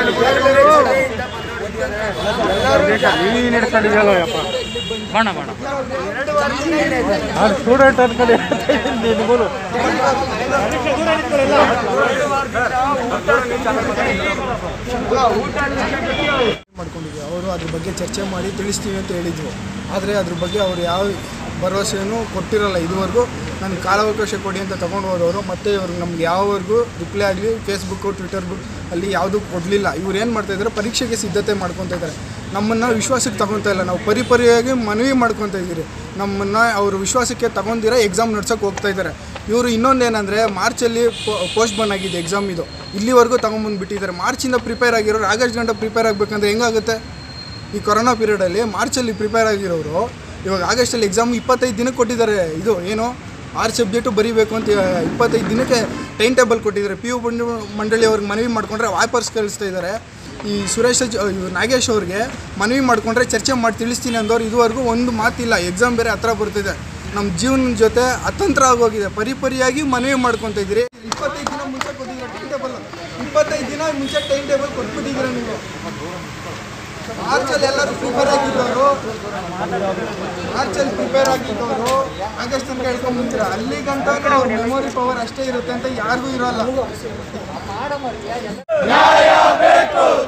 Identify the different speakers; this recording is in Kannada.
Speaker 1: ನೀನು ಹಿಡ್ಕೊಂಡಿದ್ಯಲ್ಲ ಯಪ್ಪ
Speaker 2: ಬಾಣ ಬಾಣ
Speaker 1: ನಾನು ಸ್ಟೂಡೆಂಟ್ ಅನ್ಕೊಂಡು ನಿನಗೂ
Speaker 3: ಮಾಡ್ಕೊಂಡಿದ್ವಿ ಅವರು ಅದ್ರ ಬಗ್ಗೆ ಚರ್ಚೆ ಮಾಡಿ ತಿಳಿಸ್ತೀವಿ ಅಂತ ಹೇಳಿದ್ರು ಆದರೆ ಅದ್ರ ಬಗ್ಗೆ ಅವರು ಯಾವ ಭರವಸೆಯನ್ನು ಕೊಟ್ಟಿರಲ್ಲ ಇದುವರೆಗೂ ನನಗೆ ಕಾಲಾವಕಾಶ ಕೊಡಿ ಅಂತ ತೊಗೊಂಡು ಹೋದವರು ಮತ್ತೆ ಇವ್ರಿಗೆ ನಮ್ಗೆ ಯಾವವರೆಗೂ ರಿಪ್ಲೈ ಆಗಲಿ ಫೇಸ್ಬುಕ್ಕು ಟ್ವಿಟರ್ ಅಲ್ಲಿ ಯಾವುದೂ ಕೊಡಲಿಲ್ಲ ಇವ್ರು ಏನು ಮಾಡ್ತಾ ಇದ್ದಾರೆ ಪರೀಕ್ಷೆಗೆ ಸಿದ್ಧತೆ ಮಾಡ್ಕೊತಾ ಇದ್ದಾರೆ ನಮ್ಮನ್ನು ವಿಶ್ವಾಸಕ್ಕೆ ತಗೊತಾ ಇಲ್ಲ ನಾವು ಪರಿಪರಿಯಾಗಿ ಮನವಿ ಮಾಡ್ಕೊತಾ ಇದ್ದೀರಿ ನಮ್ಮನ್ನು ಅವರು ವಿಶ್ವಾಸಕ್ಕೆ ತಗೊಂಡಿರೋ ಎಕ್ಸಾಮ್ ನಡ್ಸೋಕೆ ಹೋಗ್ತಾ ಇದ್ದಾರೆ ಇವರು ಇನ್ನೊಂದೇನೆಂದರೆ ಮಾರ್ಚಲ್ಲಿ ಪೋಸ್ಟ್ ಬನ್ ಆಗಿದೆ ಎಕ್ಸಾಮ್ ಇದು ಇಲ್ಲಿವರೆಗೂ ತಗೊಂಬಂದುಬಿಟ್ಟಿದ್ದಾರೆ ಮಾರ್ಚಿಂದ ಪ್ರಿಪೇರ್ ಆಗಿರೋರು ಆಗಸ್ಟ್ ಗಂಟೆ ಪ್ರಿಪೇರ್ ಆಗಬೇಕಂದ್ರೆ ಹೆಂಗಾಗುತ್ತೆ ಈ ಕೊರೋನಾ ಪೀರಿಯಡಲ್ಲಿ ಮಾರ್ಚಲ್ಲಿ ಪ್ರಿಪೇರ್ ಆಗಿರೋರು ಇವಾಗ ಆಗಸ್ಟಲ್ಲಿ ಎಕ್ಸಾಮ್ ಇಪ್ಪತ್ತೈದು ದಿನಕ್ಕೆ ಕೊಟ್ಟಿದ್ದಾರೆ ಇದು ಏನು ಆರು ಸಬ್ಜೆಕ್ಟು ಬರೀಬೇಕು ಅಂತ ಇಪ್ಪತ್ತೈದು ದಿನಕ್ಕೆ ಟೈಮ್ ಟೇಬಲ್ ಕೊಟ್ಟಿದ್ದಾರೆ ಪಿ ಯು ಬಂಡು ಮಂಡಳಿ ಅವ್ರಿಗೆ ಮನವಿ ಮಾಡಿಕೊಂಡ್ರೆ ವಾಪರ್ಸ್ ಕಳಿಸ್ತಾ ಇದ್ದಾರೆ ಈ ಸುರೇಶ್ ಅಜ್- ಇವ್ರು ನಾಗೇಶ್ ಅವ್ರಿಗೆ ಮನವಿ ಮಾಡಿಕೊಂಡ್ರೆ ಚರ್ಚೆ ಮಾಡಿ ತಿಳಿಸ್ತೀನಿ ಅಂದವ್ರು ಇದುವರೆಗೂ ಒಂದು ಮಾತಿಲ್ಲ ಎಕ್ಸಾಮ್ ಬೇರೆ ಹತ್ರ ಬರ್ತಿದೆ ನಮ್ಮ ಜೀವನ ಜೊತೆ ಅತಂತ್ರ ಆಗೋಗಿದೆ ಪರಿಪರಿಯಾಗಿ ಮನವಿ ಮಾಡ್ಕೊತಾ ಇದ್ದೀರಿ ಇಪ್ಪತ್ತೈದು ದಿನ ಮುಂಚೆ ಕೊಟ್ಟಿದ್ದೀರಾ ಟೈಮ್ ಟೇಬಲ್ ಇಪ್ಪತ್ತೈದು ದಿನ ಮುಂಚೆ ಟೈಮ್ ಟೇಬಲ್ ಕೊಟ್ಬಿಟ್ಟಿದ್ದೀರಾ ನೀವು ಮಾರ್ಚಲ್ಲಿ ಎಲ್ಲರೂ ಪ್ರಿಪೇರ್ ಆಗಿದ್ದವರು ಮಾರ್ಚಲ್ಲಿ ಪ್ರಿಪೇರ್ ಆಗಿದ್ದವರು ಆಗಸ್ಟ್ ತನಕ ಹೇಳ್ಕೊಂಡ್ ಬಂದಿರ ಅಲ್ಲಿ ಗಂಟ ಅವ್ರ ಮೆಮೊರಿ ಪವರ್ ಅಷ್ಟೇ ಇರುತ್ತೆ ಅಂತ ಯಾರಿಗೂ ಇರೋಲ್ಲ